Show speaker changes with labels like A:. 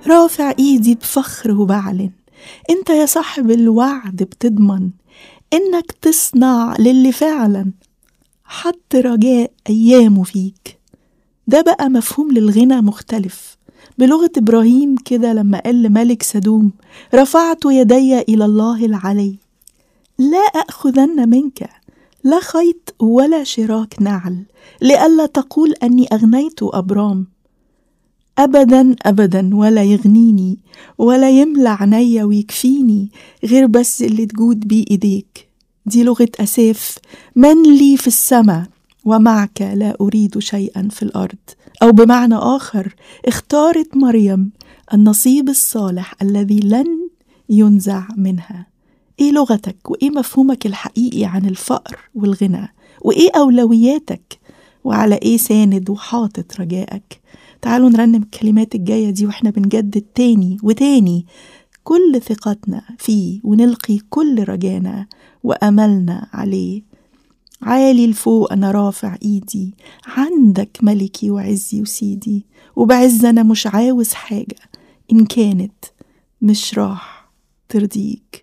A: رافع ايدي بفخر وبعلن انت يا صاحب الوعد بتضمن انك تصنع للي فعلا حط رجاء ايامه فيك ده بقى مفهوم للغنى مختلف بلغة إبراهيم كده لما قال لملك سدوم رفعت يدي إلى الله العلي لا أخذن منك لا خيط ولا شراك نعل لئلا تقول أني أغنيت أبرام أبدا أبدا ولا يغنيني ولا يملى عينيا ويكفيني غير بس اللي تجود بيه إيديك دي لغة أساف من لي في السماء ومعك لا أريد شيئا في الأرض أو بمعنى آخر اختارت مريم النصيب الصالح الذي لن ينزع منها ايه لغتك وايه مفهومك الحقيقي عن الفقر والغنى وايه اولوياتك وعلى ايه ساند وحاطط رجائك تعالوا نرنم الكلمات الجايه دي واحنا بنجدد تاني وتاني كل ثقتنا فيه ونلقي كل رجانا واملنا عليه عالي لفوق انا رافع ايدي عندك ملكي وعزي وسيدي وبعز انا مش عاوز حاجه ان كانت مش راح ترضيك